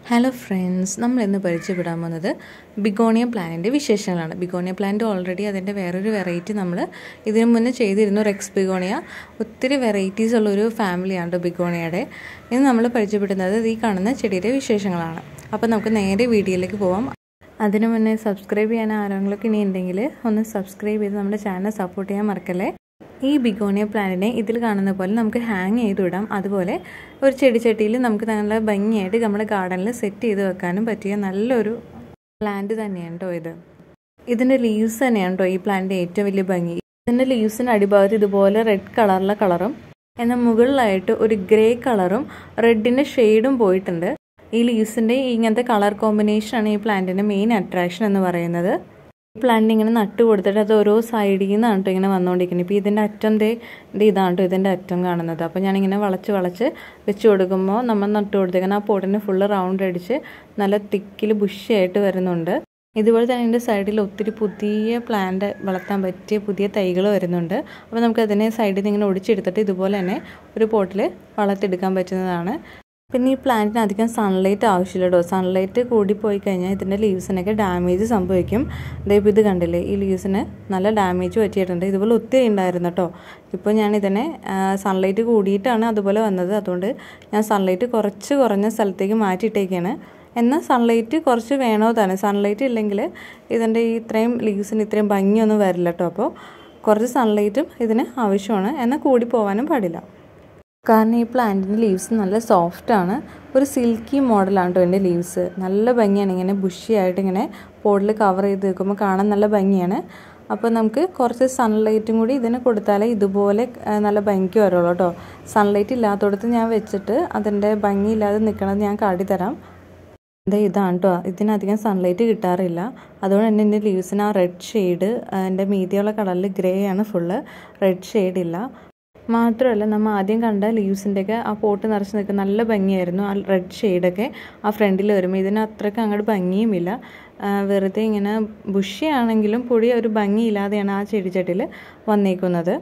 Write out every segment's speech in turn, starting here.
hello friends നമ്മൾ ഇന്ന് പരിചയപ്പെടാൻ പോകുന്നത് ബിഗോണിയ പ്ലാനിൻ്റെ വിശേഷങ്ങളാണ് ബിഗോണിയ പ്ലാന്റ് ഓൾറെഡി അതിൻ്റെ വേറൊരു വെറൈറ്റി നമ്മൾ ഇതിനു മുന്നേ ചെയ്തിരുന്നു റെക്സ് ബിഗോണിയ ഒത്തിരി വെറൈറ്റീസ് ഉള്ളൊരു ഫാമിലിയാണ് കേട്ടോ ബിഗോണിയയുടെ ഇന്ന് നമ്മൾ പരിചയപ്പെടുന്നത് ഈ കാണുന്ന ചെടിയുടെ വിശേഷങ്ങളാണ് അപ്പോൾ നമുക്ക് നേരെ വീഡിയോയിലേക്ക് പോവാം അതിനു മുന്നേ സബ്സ്ക്രൈബ് ചെയ്യാൻ ആരെങ്കിലുമൊക്കെ ഇനി ഉണ്ടെങ്കിൽ ഒന്ന് സബ്സ്ക്രൈബ് ചെയ്ത് നമ്മുടെ ചാനൽ സപ്പോർട്ട് ചെയ്യാൻ മറക്കല്ലേ ഈ ബിഗോണിയ പ്ലാന്റിനെ ഇതിൽ കാണുന്ന പോലെ നമുക്ക് ഹാങ് ചെയ്ത് വിടാം അതുപോലെ ഒരു ചെടിച്ചട്ടിയിൽ നമുക്ക് നല്ല ഭംഗിയായിട്ട് നമ്മുടെ ഗാർഡനിൽ സെറ്റ് ചെയ്ത് വെക്കാനും പറ്റിയ നല്ലൊരു പ്ലാന്റ് തന്നെയാണ് കേട്ടോ ഇത് ഇതിൻ്റെ ലീവ്സ് തന്നെയാണ് കേട്ടോ ഈ പ്ലാന്റിൻ്റെ ഏറ്റവും വലിയ ഭംഗി ഇതിൻ്റെ ലീവ്സിൻ്റെ അടിഭാഗത്ത് ഇതുപോലെ റെഡ് കളറിലെ കളറും എന്നാൽ മുകളിലായിട്ട് ഒരു ഗ്രേ കളറും റെഡിൻ്റെ ഷെയ്ഡും പോയിട്ടുണ്ട് ഈ ലീവ്സിൻ്റെ ഇങ്ങനത്തെ കളർ കോമ്പിനേഷനാണ് ഈ പ്ലാന്റിൻ്റെ മെയിൻ അട്രാക്ഷൻ എന്ന് പറയുന്നത് ഈ പ്ലാന്റ് ഇങ്ങനെ നട്ട് കൊടുത്തിട്ട് അത് ഓരോ സൈഡിൽ നിന്നാണ് കേട്ടോ ഇങ്ങനെ വന്നുകൊണ്ടിരിക്കുന്നത് ഇപ്പോൾ ഇതിൻ്റെ അറ്റം ദേ ഇത് ഇതാണ് കേട്ടോ ഇതിൻ്റെ അറ്റം കാണുന്നത് അപ്പോൾ ഞാനിങ്ങനെ വളച്ച് വളച്ച് വെച്ച് കൊടുക്കുമ്പോൾ നമ്മൾ നട്ട് കൊടുത്തേക്കുന്ന ആ പോട്ടിന് ഫുള്ള് റൗണ്ട് അടിച്ച് നല്ല തിക്കിൽ ബുഷിയായിട്ട് വരുന്നുണ്ട് ഇതുപോലെ തന്നെ ഇതിൻ്റെ സൈഡിൽ ഒത്തിരി പുതിയ പ്ലാന്റ് വളർത്താൻ പറ്റിയ പുതിയ തൈകൾ വരുന്നുണ്ട് അപ്പോൾ നമുക്ക് അതിനെ സൈഡിൽ നിന്ന് ഇങ്ങനെ ഒടിച്ചെടുത്തിട്ട് ഇതുപോലെ തന്നെ ഒരു പോട്ടിൽ വളർത്തിയെടുക്കാൻ പറ്റുന്നതാണ് പിന്നെ ഈ പ്ലാന്റിന് അധികം സൺലൈറ്റ് ആവശ്യമില്ല കേട്ടോ സൺലൈറ്റ് കൂടിപ്പോയി കഴിഞ്ഞാൽ ഇതിൻ്റെ ലീവ്സിനൊക്കെ ഡാമേജ് സംഭവിക്കും ദയവ് ഇത് കണ്ടില്ലേ ഈ ലീവ്സിന് നല്ല ഡാമേജ് പറ്റിയിട്ടുണ്ട് ഇതുപോലെ ഒത്തിരി ഉണ്ടായിരുന്നു കേട്ടോ ഇപ്പോൾ ഞാൻ ഇതിനെ സൺലൈറ്റ് കൂടിയിട്ടാണ് അതുപോലെ വന്നത് അതുകൊണ്ട് ഞാൻ സൺലൈറ്റ് കുറച്ച് കുറഞ്ഞ സ്ഥലത്തേക്ക് മാറ്റിയിട്ടേക്കാണ് എന്നാൽ സൺലൈറ്റ് കുറച്ച് വേണോ തന്നെ സൺലൈറ്റ് ഇല്ലെങ്കിൽ ഇതിൻ്റെ ഈ ഇത്രയും ലീവ്സിന് ഇത്രയും ഭംഗിയൊന്നും വരില്ല കേട്ടോ അപ്പോൾ കുറച്ച് സൺലൈറ്റും ഇതിന് ആവശ്യമാണ് എന്നാൽ കൂടി പോകാനും പാടില്ല കാരണം ഈ പ്ലാന്റിൻ്റെ ലീവ്സ് നല്ല സോഫ്റ്റ് ആണ് ഒരു സിൽക്കി മോഡലാണ് കേട്ടോ എൻ്റെ ലീവ്സ് നല്ല ഭംഗിയാണ് ഇങ്ങനെ ബുഷി ആയിട്ട് ഇങ്ങനെ പോഡിൽ കവർ ചെയ്ത് നിൽക്കുമ്പോൾ കാണാൻ നല്ല ഭംഗിയാണ് അപ്പോൾ നമുക്ക് കുറച്ച് സൺലൈറ്റും കൂടി ഇതിന് കൊടുത്താലേ ഇതുപോലെ നല്ല ഭംഗിക്ക് വരുള്ളൂ കേട്ടോ സൺലൈറ്റ് ഇല്ലാത്തടത്ത് ഞാൻ വെച്ചിട്ട് അതിൻ്റെ ഭംഗിയില്ലാതെ നിൽക്കണത് ഞാൻ കാട്ടിത്തരാം ഇത് ഇതാണ് കേട്ടോ ഇതിനധികം സൺലൈറ്റ് കിട്ടാറില്ല അതുകൊണ്ട് തന്നെ എൻ്റെ ലീവ്സിന് ആ റെഡ് ഷെയ്ഡ് എൻ്റെ മീതിയുള്ള കളറിൽ ഗ്രേ ആണ് ഫുള്ള് റെഡ് ഷെയ്ഡ് ഇല്ല മാത്രമല്ല നമ്മൾ ആദ്യം കണ്ട ലീവ്സിൻ്റെയൊക്കെ ആ പോട്ട് നിറച്ച് നിൽക്കുന്ന നല്ല ഭംഗിയായിരുന്നു ആ റെഡ് ഷെയ്ഡൊക്കെ ആ ഫ്രണ്ടിൽ വരുമ്പോൾ ഇതിന് അത്രയ്ക്ക് അങ്ങോട്ട് ഭംഗിയുമില്ല വെറുതെ ഇങ്ങനെ ബുഷിയാണെങ്കിലും പൊടി ഒരു ഭംഗിയില്ലാതെയാണ് ആ ചെടിച്ചട്ടിയിൽ വന്നേക്കുന്നത്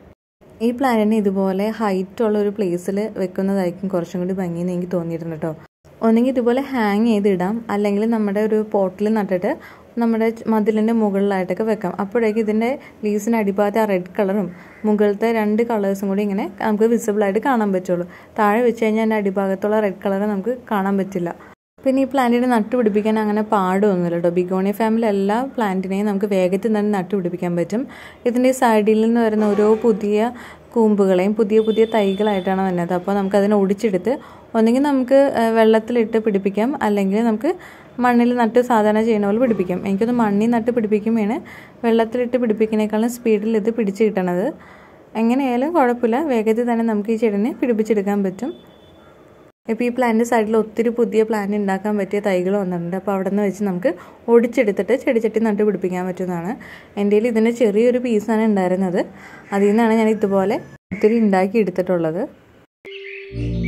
ഈ പ്ലാന്റിനെ ഇതുപോലെ ഹൈറ്റുള്ള ഒരു പ്ലേസിൽ വെക്കുന്നതായിരിക്കും കുറച്ചും കൂടി ഭംഗിയെന്ന് എനിക്ക് തോന്നിയിട്ടുണ്ട് കേട്ടോ ഒന്നെങ്കിൽ ഇതുപോലെ ഹാങ് ചെയ്തിടാം അല്ലെങ്കിൽ നമ്മുടെ ഒരു പോട്ടിൽ നട്ടിട്ട് നമ്മുടെ മതിലിൻ്റെ മുകളിലായിട്ടൊക്കെ വെക്കാം അപ്പോഴേക്കും ഇതിൻ്റെ ലീവ്സിൻ്റെ അടിഭാഗത്തെ ആ റെഡ് കളറും മുകളിലത്തെ രണ്ട് കളേഴ്സും കൂടി ഇങ്ങനെ നമുക്ക് വിസിബിളായിട്ട് കാണാൻ പറ്റുള്ളൂ താഴെ വെച്ച് കഴിഞ്ഞാൽ അതിൻ്റെ അടിഭാഗത്തുള്ള റെഡ് കളർ നമുക്ക് കാണാൻ പറ്റില്ല പിന്നെ ഈ പ്ലാന്റിനെ നട്ടുപിടിപ്പിക്കാൻ അങ്ങനെ പാടൊന്നുമില്ല കേട്ടോ ബിഗോണിയ ഫാമിലി എല്ലാ പ്ലാന്റിനെയും നമുക്ക് വേഗത്തിൽ തന്നെ നട്ടുപിടിപ്പിക്കാൻ പറ്റും ഇതിൻ്റെ സൈഡിൽ നിന്ന് വരുന്ന ഓരോ പുതിയ കൂമ്പുകളെയും പുതിയ പുതിയ തൈകളായിട്ടാണ് വരുന്നത് അപ്പോൾ നമുക്ക് അതിനെ ഒടിച്ചെടുത്ത് ഒന്നെങ്കിൽ നമുക്ക് വെള്ളത്തിലിട്ട് പിടിപ്പിക്കാം അല്ലെങ്കിൽ നമുക്ക് മണ്ണിൽ നട്ട് സാധാരണ ചെയ്യുന്ന പോലെ പിടിപ്പിക്കാം എനിക്കൊന്ന് മണ്ണിൽ നട്ട് പിടിപ്പിക്കുമ്പോഴാണ് വെള്ളത്തിലിട്ട് പിടിപ്പിക്കുന്നതിനേക്കാളും സ്പീഡിൽ ഇത് പിടിച്ച് കിട്ടണത് എങ്ങനെയായാലും കുഴപ്പമില്ല വേഗത്തിൽ തന്നെ നമുക്ക് ഈ ചെടിനെ പിടിപ്പിച്ചെടുക്കാൻ പറ്റും ഇപ്പോൾ ഈ പ്ലാന്റ് സൈഡിൽ ഒത്തിരി പുതിയ പ്ലാന്റ് ഉണ്ടാക്കാൻ പറ്റിയ തൈകൾ വന്നിട്ടുണ്ട് അപ്പോൾ അവിടെ നിന്ന് വെച്ച് നമുക്ക് ഒടിച്ചെടുത്തിട്ട് ചെടിച്ചട്ടി നട്ട് പിടിപ്പിക്കാൻ പറ്റുന്നതാണ് എൻ്റെ കയ്യിൽ ഇതിൻ്റെ ചെറിയൊരു പീസാണ് ഉണ്ടായിരുന്നത് അതിൽ നിന്നാണ് ഞാൻ ഇതുപോലെ ഒത്തിരി ഉണ്ടാക്കി എടുത്തിട്ടുള്ളത്